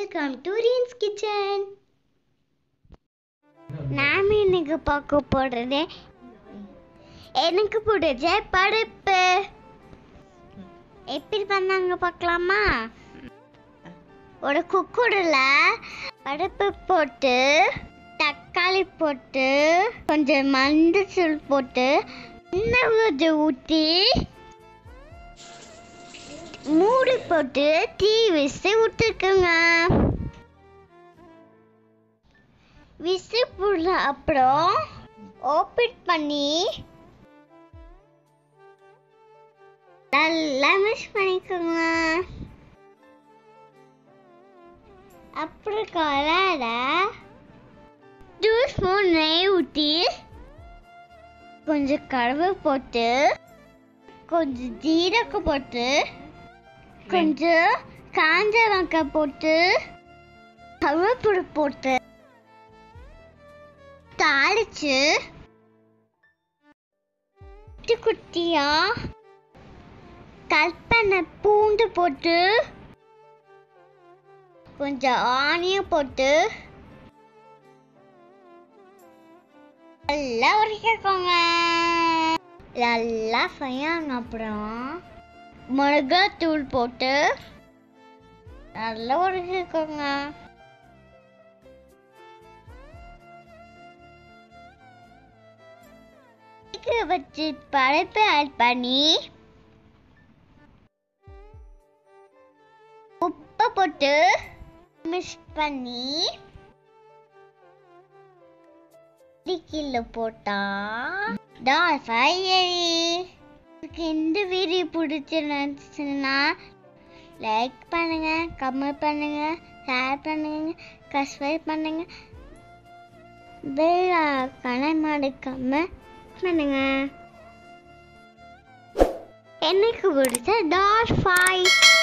welcome to reigns kitchen நாம் இன்னைக்கு பார்க்க போடுறது எனக்கு பிடிச்ச பருப்பு எப்படி பண்ணாங்க பார்க்கலாமா ஒரு குக்கரில் பருப்பு போட்டு தக்காளி போட்டு கொஞ்சம் மஞ்சள் போட்டு எண்ணெய் கொஞ்சம் ஊற்றி மூடி போட்டு தீ விசி விட்டுருக்குங்க விசி போடுற அப்புறம் ஓப்பன் பண்ணி நல்லா மிக்ஸ் பண்ணிக்கோங்க அப்புறம் கலர டூ ஸ்பூன் நெய் ஊற்றி கொஞ்சம் கடுகு போட்டு கொஞ்சம் ஜீரகம் போட்டு கொஞ்சம் காஞ்ச வெங்காயம் போட்டு கருவேப்பிலை போட்டு தாளிச்சு குட்டி குட்டியா கட் பண்ண பூண்டு போட்டு கொஞ்சம் ஆனியம் போட்டு நல்லா உரிக்கோங்க நல்லா செய்யாங்க அப்புறம் மிளகாத்தூள் போட்டு நல்லா உரிக்கோங்க வச்சு பருப்பு ஆட் பண்ணி உப்பை போட்டு மிக்ஸ் பண்ணி கிலோ போட்டா தால் ஃப்ரை உங்களுக்கு இந்த வீடியோ பிடிச்சிருந்துச்சுன்னா லைக் பண்ணுங்க கமெண்ட் பண்ணுங்க ஷேர் பண்ணுங்க சப்ஸ்கிரைப் பண்ணுங்க பெல் ஐக்கானை மறக்காம பண்ணுங்க எனக்கு பிடிச்ச டாட் ஃபைவ்